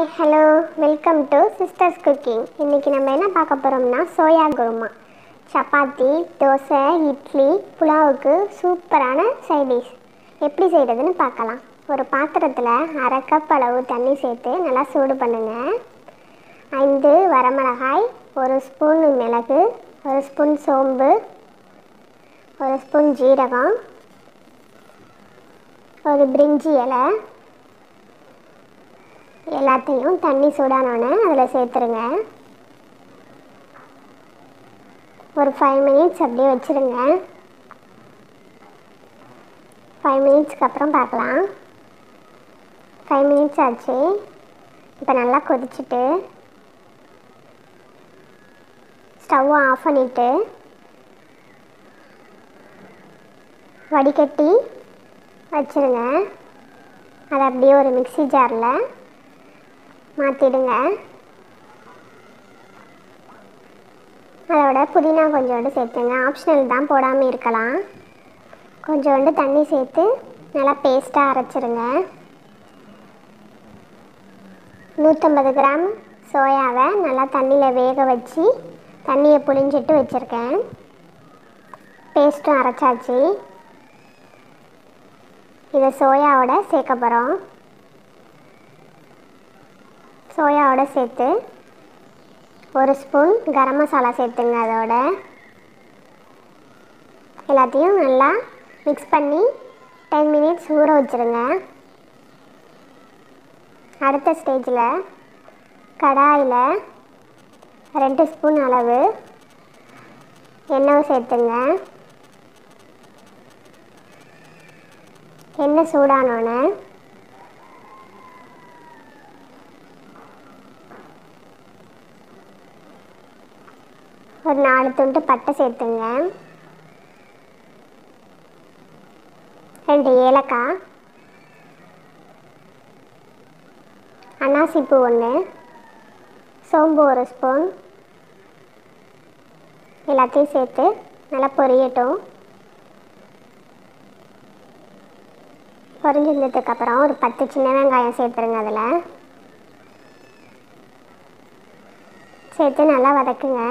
hi hello welcome to sisters cooking இன்றைக்கி நம்ம என்ன பார்க்க போகிறோம்னா சோயா குருமா சப்பாத்தி தோசை இட்லி புலாவுக்கு சூப்பரான சைடிஷ் எப்படி செய்கிறதுன்னு பார்க்கலாம் ஒரு பாத்திரத்தில் அரை கப் அளவு தண்ணி சேர்த்து நல்லா சூடு பண்ணுங்கள் ஐந்து வரமிளகாய் ஒரு ஸ்பூன் மிளகு ஒரு ஸ்பூன் சோம்பு ஒரு ஸ்பூன் ஜீரகம் ஒரு பிரிஞ்சி இலை எல்லாத்தையும் தண்ணி சூடானோடனே அதில் சேர்த்துருங்க ஒரு ஃபைவ் மினிட்ஸ் அப்படியே வச்சுருங்க ஃபைவ் மினிட்ஸ்க்கு அப்புறம் பார்க்கலாம் ஃபைவ் மினிட்ஸ் ஆச்சு இப்போ நல்லா கொதிச்சுட்டு ஸ்டவ்வை ஆஃப் பண்ணிவிட்டு வடிகட்டி வச்சுருங்க அதை அப்படியே ஒரு மிக்ஸி ஜாரில் மாற்றிடுங்க அதோட புதினா கொஞ்சோண்டு சேர்த்துங்க ஆப்ஷனல் தான் போடாமல் இருக்கலாம் கொஞ்சோண்டு தண்ணி சேர்த்து நல்லா பேஸ்ட்டாக அரைச்சிருங்க நூற்றம்பது கிராம் சோயாவை நல்லா தண்ணியில் வேக வச்சு தண்ணியை புழிஞ்சிட்டு வச்சுருக்கேன் பேஸ்ட்டும் அரைச்சாச்சு இதை சோயாவோட சேர்க்க போகிறோம் சோயாவோட சேர்த்து ஒரு ஸ்பூன் கரம் மசாலா சேர்த்துங்க அதோட எல்லாத்தையும் நல்லா மிக்ஸ் பண்ணி டென் மினிட்ஸ் ஊற வச்சுருங்க அடுத்த ஸ்டேஜில் கடாயில் ரெண்டு ஸ்பூன் அளவு எண்ணெய் சேர்த்துங்க எண்ணெய் சூடானோன்னே ஒரு நாலு துண்டு பட்டை சேர்த்துங்க ரெண்டு ஏலக்காய் அன்னாசிப்பூ ஒன்று சோம்பு ஒரு ஸ்பூன் எல்லாத்தையும் சேர்த்து நல்லா பொரியட்டும் பொரிஞ்சிருந்ததுக்கப்புறம் ஒரு பத்து சின்ன வெங்காயம் சேர்த்துருங்க அதில் சேர்த்து நல்லா வதக்குங்க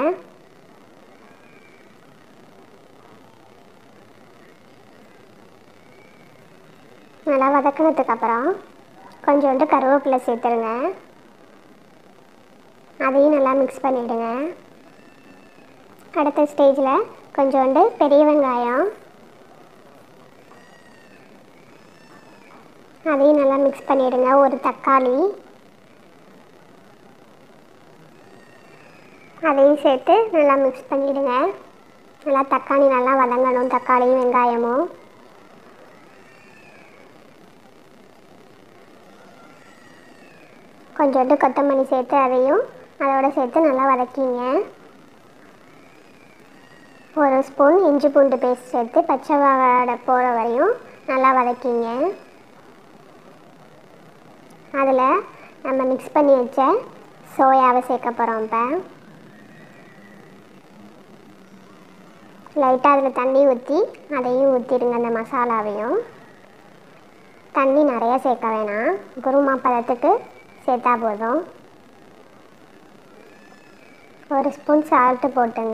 நல்லா வதக்கினதுக்கப்புறம் கொஞ்சோண்டு கருவேப்பிலை சேர்த்துருங்க அதையும் நல்லா மிக்ஸ் பண்ணிவிடுங்க அடுத்த ஸ்டேஜில் கொஞ்சோண்டு பெரிய வெங்காயம் அதையும் நல்லா மிக்ஸ் பண்ணிவிடுங்க ஒரு தக்காளி அதையும் சேர்த்து நல்லா மிக்ஸ் பண்ணிவிடுங்க நல்லா தக்காளி நல்லா வதங்கணும் தக்காளியும் வெங்காயமும் கொஞ்சோண்டு கொத்தமல்லி சேர்த்து அதையும் அதோட சேர்த்து நல்லா வதக்கிங்க ஒரு ஸ்பூன் இஞ்சி பூண்டு பேஸ்ட் சேர்த்து பச்சை வாடை போகிற வரையும் நல்லா வதக்கிங்க அதில் நம்ம மிக்ஸ் பண்ணி வச்ச சோயாவை சேர்க்க போகிறோம் இப்போ லைட்டாக அதில் தண்ணி ஊற்றி அதையும் ஊற்றிடுங்க அந்த மசாலாவையும் தண்ணி நிறைய சேர்க்க வேணாம் குருமா பதத்துக்கு சேர்த்தா போதும் ஒரு ஸ்பூன் சால்ட்டு போட்டுங்க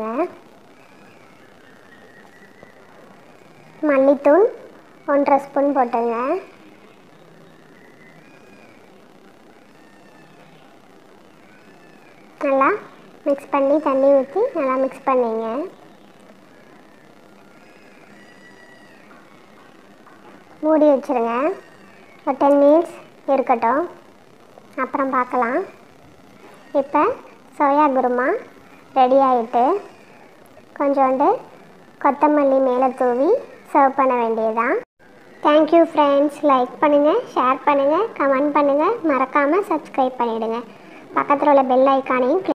மல்லித்தூள் ஒன்றரை ஸ்பூன் போட்டுங்க நல்லா மிக்ஸ் பண்ணி தண்ணி ஊற்றி நல்லா மிக்ஸ் பண்ணிங்க மூடி வச்சுருங்க ஒரு டென் மினிட்ஸ் இருக்கட்டும் அப்புறம் பார்க்கலாம் இப்போ சோயா குருமா ரெடி ஆகிட்டு கொஞ்சோண்டு கொத்தமல்லி மேலே தூவி சர்வ் பண்ண வேண்டியதுதான் தேங்க்யூ ஃப்ரெண்ட்ஸ் லைக் பண்ணுங்கள் ஷேர் பண்ணுங்கள் கமெண்ட் பண்ணுங்கள் மறக்காமல் சப்ஸ்கிரைப் பண்ணிவிடுங்க பக்கத்தில் உள்ள பெல் ஐக்கானையும்